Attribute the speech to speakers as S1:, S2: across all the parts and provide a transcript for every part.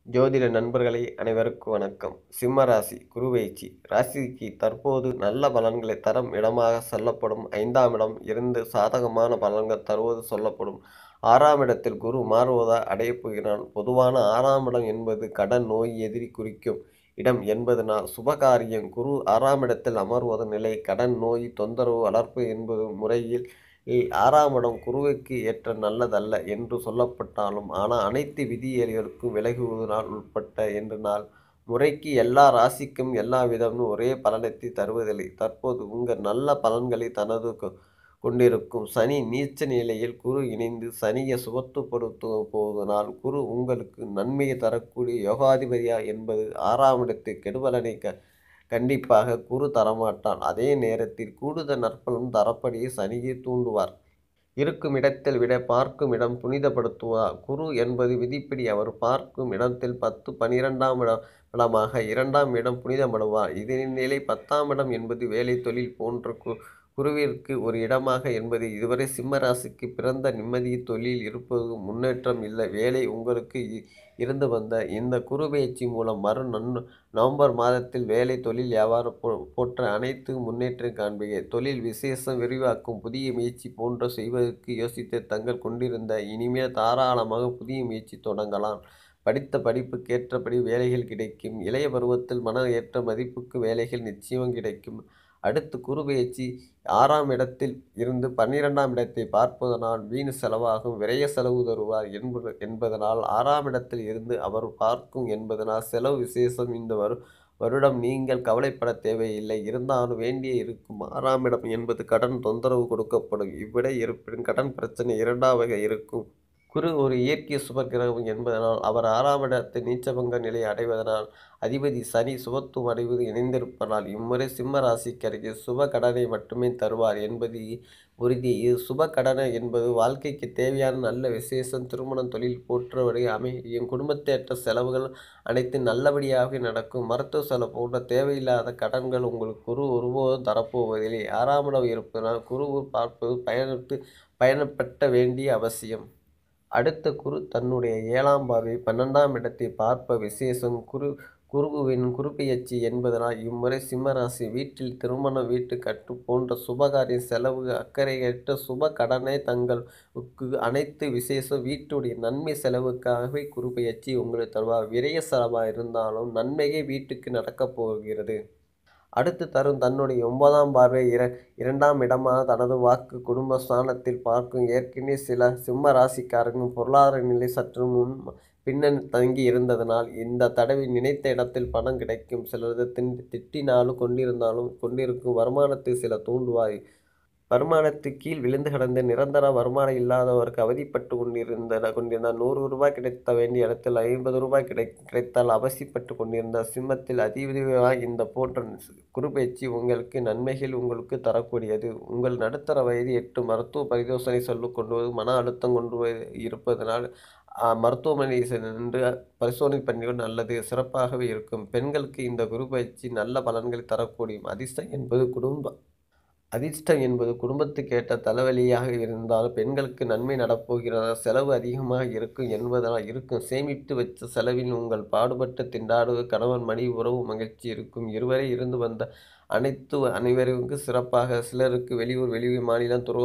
S1: ஜோதிட நண்பர்களே அனைவருக்கும் வணக்கம் சிம்ம ராசி குருபெயர்ச்சி ராசிக்கு தற்போது நல்ல பலன்களை தரும் இடமாக சொல்லப்படும் ஐந்தாம் இடம் இருந்து சாதகமான பலன்கள் தருவது சொல்லப்படும் ஆறாம் இடத்தில் குரு மாறுவதால் அடையப் போகிறான் பொதுவான ஆறாம் இடம் என்பது கடன் நோய் எதிரி குறிக்கும் இடம் என்பதனால் சுபகாரியம் குரு ஆறாம் இடத்தில் அமர்வதன் நிலை கடன் நோய் தொந்தரவு வளர்ப்பு என்பது முறையில் இ- ஆறாம் இடம் குருவுக்கு ஏற்ற நல்லதல்ல என்று சொல்லப்பட்டாலும் ஆனால் அனைத்து விதியல்களுக்கும் விலகுவதனால் உட்பட்ட என்று நாள் முறைக்கு எல்லா ராசிக்கும் எல்லா விதமும் ஒரே பலனத்தை தருவதில்லை தற்போது உங்கள் நல்ல பலன்களை தனது கொ- கொண்டிருக்கும் சனி நீச்ச நிலையில் குரு இணைந்து சனியை சுபத்துப்படுத்தும் போவதனால் குரு உங்களுக்கு நன்மையை தரக்கூடிய யோகாதிபதியா என்பது ஆறாம் இடத்து கெடுபலனை க கண்டிப்பாக குரு தரமாட்டான் அதே நேரத்தில் கூடுதல் நற்பலன் தரப்படியே சனியை தூண்டுவார் இருக்கும் இடத்தில் விட பார்க்கும் இடம் புனிதப்படுத்துவார் குரு என்பது விதிப்படி அவர் பார்க்கும் இடத்தில் பத்து பனிரெண்டாம் இடம் இடமாக இரண்டாம் இடம் புனிதப்படுவார் இதன் நிலை பத்தாம் இடம் என்பது வேலை தொழில் போன்ற கு குருவிற்கு ஒரு இடமாக என்பது இதுவரை சிம்ம ராசிக்கு பிறந்த நிம்மதி தொழில் இருப்பது முன்னேற்றம் இல்லை வேலை உங்களுக்கு இ- இருந்து வந்த இந்த குரு பயிற்சி மூலம் மறு நன் நவம்பர் மாதத்தில் வேலை தொழில் வியாபாரம் போ போன்ற அனைத்து முன்னேற்றம் காண்பீங்க தொழில் விசேஷம் விரிவாக்கும் புதிய முயற்சி போன்ற செய்வதற்கு யோசித்து தங்கள் கொண்டிருந்த இனிமேல் தாராளமாக புதிய முயற்சி தொடங்கலாம் படித்த படிப்புக்கேற்றபடி வேலைகள் கிடைக்கும் இளைய பருவத்தில் மன ஏற்ற மதிப்புக்கு வேலைகள் நிச்சயம் கிடைக்கும் அடுத்து குரு பயிற்சி ஆறாம் இடத்தில் இருந்து பன்னிரெண்டாம் இடத்தை பார்ப்பதனால் வீண் செலவாகும் விரைய செலவு தருவார் என்பது என்பதனால் ஆறாம் இடத்தில் இருந்து அவர் பார்க்கும் என்பதனால் செலவு விசேஷம் இந்த வரு வருடம் நீங்கள் கவலைப்பட தேவையில்லை இருந்தாலும் வேண்டிய இருக்கும் ஆறாம் இடம் என்பது கடன் தொந்தரவு கொடுக்கப்படும் இவ்விட இருப்பின் கடன் பிரச்சனை இரண்டாவது இருக்கும் குரு ஒரு இயற்கை சுபக்கிரகம் என்பதனால் அவர் ஆறாம் இடத்தை நீச்சபங்க நிலை அடைவதனால் அதிபதி சனி சுபத்துவம் அடைவது இணைந்திருப்பதால் இம்முறை சிம்ம ராசிக்கருக்கு சுப கடனை மட்டுமே தருவார் என்பது உறுதி இது சுப கடனை என்பது வாழ்க்கைக்கு தேவையான நல்ல விசேஷம் திருமணம் தொழில் போன்றவரை அமையும் குடும்பத்தேற்ற செலவுகள் அனைத்து நல்லபடியாக நடக்கும் மருத்துவ செலவு போன்ற தேவையில்லாத கடன்கள் உங்களுக்கு குரு ஒருபோதும் தரப்போவதில்லை ஆறாம் இடம் இருப்பதனால் குரு பார்ப்பது பயனிட்டு பயணப்பட்ட வேண்டிய அவசியம் அடுத்த குரு தன்னுடைய ஏழாம் பார்வை பன்னெண்டாம் இடத்தை பார்ப்ப விசேஷம் குரு குருவின் குருபெயர்ச்சி என்பதனால் இம்முறை சிம்மராசி வீட்டில் திருமண வீட்டு கட்டு போன்ற சுபகாரிய செலவு அக்கறையற்ற சுப கடனை தங்களுக்கு அனைத்து விசேஷ வீட்டுடைய நன்மை செலவுக்காகவே குருபெயர்ச்சி உங்களுக்கு தருவார் விரைய செலவாக இருந்தாலும் நன்மையே வீட்டுக்கு நடக்கப் போகிறது அடுத்து தரும் தன்னுடைய ஒன்பதாம் பார்வை இர இரண்டாம் இடமாக தனது வாக்கு குடும்ப ஸ்தானத்தில் பார்க்கும் ஏற்கனவே சில சிம்ம ராசிக்காரர்கள் பொருளாதார நிலை சற்று முன் பின்னணி தங்கி இருந்ததனால் இந்த தடவை நினைத்த இடத்தில் பணம் கிடைக்கும் சிலரது தின் திட்டினாலும் கொண்டிருந்தாலும் கொண்டிருக்கும் வருமானத்தை சில தூண்டுவாய் வருமானத்துக்கு கீழ் விழுந்து கிடந்த நிரந்தர வருமானம் இல்லாதவருக்கு அவதிப்பட்டு கொண்டிருந்த கொண்டிருந்தால் நூறு ரூபாய் கிடைத்த வேண்டிய இடத்தில் ஐம்பது ரூபாய் கிடை கிடைத்தால் அவசியப்பட்டு கொண்டிருந்த சிம்மத்தில் அதிவிரைவாக இந்த போன்ற குருபெயர்ச்சி உங்களுக்கு நன்மைகள் உங்களுக்கு தரக்கூடியது உங்கள் நடுத்தர வயது எட்டு மருத்துவ பரிசோதனை சொல்லிக் கொண்டு வந்து மன அழுத்தம் கொண்டு போய் இருப்பதனால் ஆ, மருத்துவமனை சென்று பரிசோதனை பண்ணிவது நல்லது சிறப்பாகவே இருக்கும் பெண்களுக்கு இந்த குரு பயிற்சி நல்ல பலன்களை தரக்கூடியும் அதிர்ஷ்டம் என்பது குடும்ப அதிர்ஷ்டம் என்பது குடும்பத்துக்கு ஏற்ற தலைவலியாக இருந்தாலும் பெண்களுக்கு நன்மை நடப்போகிறதா செலவு அதிகமாக இருக்கும் என்பதனால் இருக்கும் சேமித்து வச்ச செலவில் உங்கள் பாடுபட்டு திண்டாடுவது கணவன் மணி உறவு மகிழ்ச்சி இருக்கும் இருவரை இருந்து வந்த அனைத்து அனைவருக்கும் சிறப்பாக சிலருக்கு வெளியூர் வெளியூர் மாநிலம் துறோ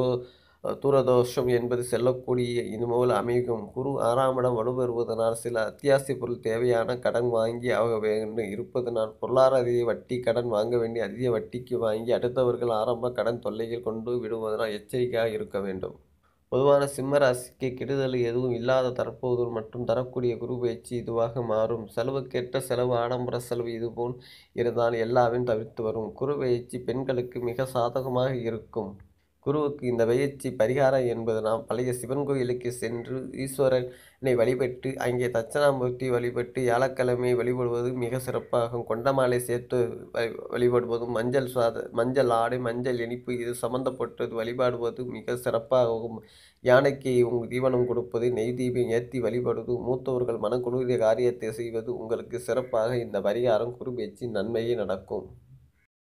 S1: தூரதோஷம் என்பது செல்லக்கூடிய இதுபோல் அமையும் குரு ஆறாம் இடம் வலுப்பெறுவதனால் சில அத்தியாவசிய பொருள் தேவையான கடன் வாங்கி ஆக வேண்டும் இருப்பதனால் பொருளாதார வட்டி கடன் வாங்க வேண்டிய அதிக வட்டிக்கு வாங்கி அடுத்தவர்கள் ஆரம்ப கடன் தொல்லைகள் கொண்டு விடுவதனால் எச்சரிக்கையாக இருக்க வேண்டும் பொதுவான சிம்ம ராசிக்கு கெடுதல் எதுவும் இல்லாத தற்போது மற்றும் தரக்கூடிய குரு பயிற்சி இதுவாக மாறும் செலவுக்கேற்ற செலவு ஆடம்பர செலவு இதுபோல் இருந்தால் எல்லாவையும் தவிர்த்து வரும் குரு பயிற்சி பெண்களுக்கு மிக சாதகமாக இருக்கும் குருவுக்கு இந்த பயிற்சி பரிகாரம் என்பது நாம் பழைய சிவன் கோயிலுக்கு சென்று ஈஸ்வரனை வழிபட்டு அங்கே தட்சணாமூர்த்தி வழிபட்டு வியாழக்கிழமை வழிபடுவது மிக சிறப்பாகும் கொண்டமாலை சேர்த்து வழி- வழிபடுவதும் மஞ்சள் சாத மஞ்சள் ஆடை மஞ்சள் இனிப்பு இது சம்பந்தப்பட்டது வழிபாடுவது மிக சிறப்பாகும் யானைக்கு உங்கள் தீவனம் கொடுப்பது நெய் தீபம் ஏற்றி வழிபடுவது மூத்தவர்கள் மனக்குளிரிய காரியத்தை செய்வது உங்களுக்கு சிறப்பாக இந்த பரிகாரம் குரு பயிற்சி நன்மையே நடக்கும்